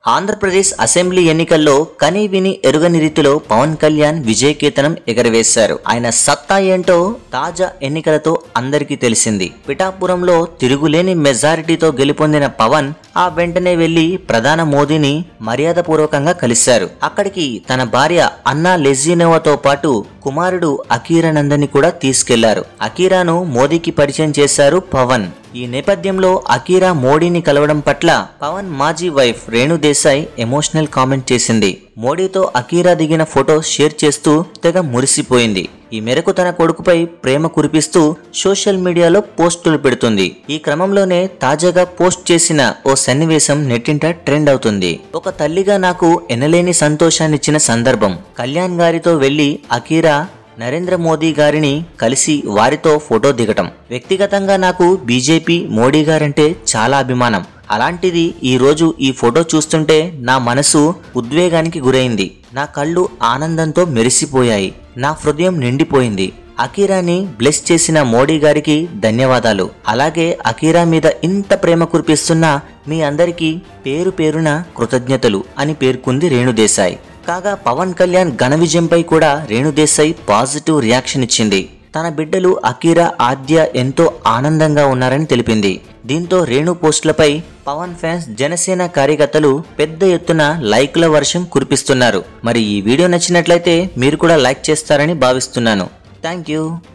Andhra Pradesh assembly ఎన్నికల్లో కని విని ఎరుగని రీతిలో పవన్ కళ్యాణ్ విజయకేతనం ఎగరవేశారు ఆయన సత్తా ఏంటో తాజా ఎన్నికలతో అందరికీ తెలిసింది పిఠాపురంలో తిరుగులేని మెజారిటీతో గెలుపొందిన పవన్ ఆ వెంటనే వెళ్లి ప్రధాన మోదీని మర్యాదపూర్వకంగా కలిశారు అక్కడికి తన భార్య అన్నా లెజినోవాతో పాటు కుమారుడు అకీరానందని కూడా తీసుకెళ్లారు అకీరాను మోదీకి పరిచయం చేశారు పవన్ ఈ నేపథ్యంలో అకీరా మోడీని కలవడం పట్ల పవన్ మాజీ wife Renu Desai emotional comment చేసింది మోడీతో అకీరా దిగిన ఫోటో షేర్ చేస్తూ తెగ మురిసిపోయింది ఈ మేరకు తన కొడుకుపై ప్రేమ కురిపిస్తూ సోషల్ మీడియాలో పోస్టులు పెడుతుంది ఈ క్రమంలోనే తాజాగా పోస్ట్ చేసిన ఓ సన్నివేశం నెట్టింట ట్రెండ్ అవుతుంది ఒక తల్లిగా నాకు ఎనలేని సంతోషాన్నిచ్చిన సందర్భం కళ్యాణ్ గారితో వెళ్లి అకీరా నరేంద్ర మోదీ గారిని కలిసి వారితో ఫోటో దిగటం వ్యక్తిగతంగా నాకు బీజేపీ మోడీ గారంటే చాలా అభిమానం అలాంటిది ఈ రోజు ఈ ఫోటో చూస్తుంటే నా మనసు ఉద్వేగానికి గురైంది నా కళ్ళు ఆనందంతో మెరిసిపోయాయి నా హృదయం నిండిపోయింది అకీరాని బ్లెస్ చేసిన మోడీ గారికి ధన్యవాదాలు అలాగే అకీరా మీద ఇంత ప్రేమ కురిపిస్తున్న మీ అందరికీ పేరు పేరున కృతజ్ఞతలు అని పేర్కొంది రేణుదేశాయ్ కాగా పవన్ కళ్యాణ్ ఘన విజయంపై కూడా రేణుదేశాయ్ పాజిటివ్ రియాక్షన్ ఇచ్చింది తన బిడ్డలు అకీరా ఆద్య ఎంతో ఆనందంగా ఉన్నారని తెలిపింది దీంతో రేణు పోస్టులపై పవన్ ఫ్యాన్స్ జనసేన కార్యకర్తలు పెద్ద ఎత్తున లైక్ల వర్షం కురిపిస్తున్నారు మరి ఈ వీడియో నచ్చినట్లయితే మీరు కూడా లైక్ చేస్తారని భావిస్తున్నాను థ్యాంక్ యూ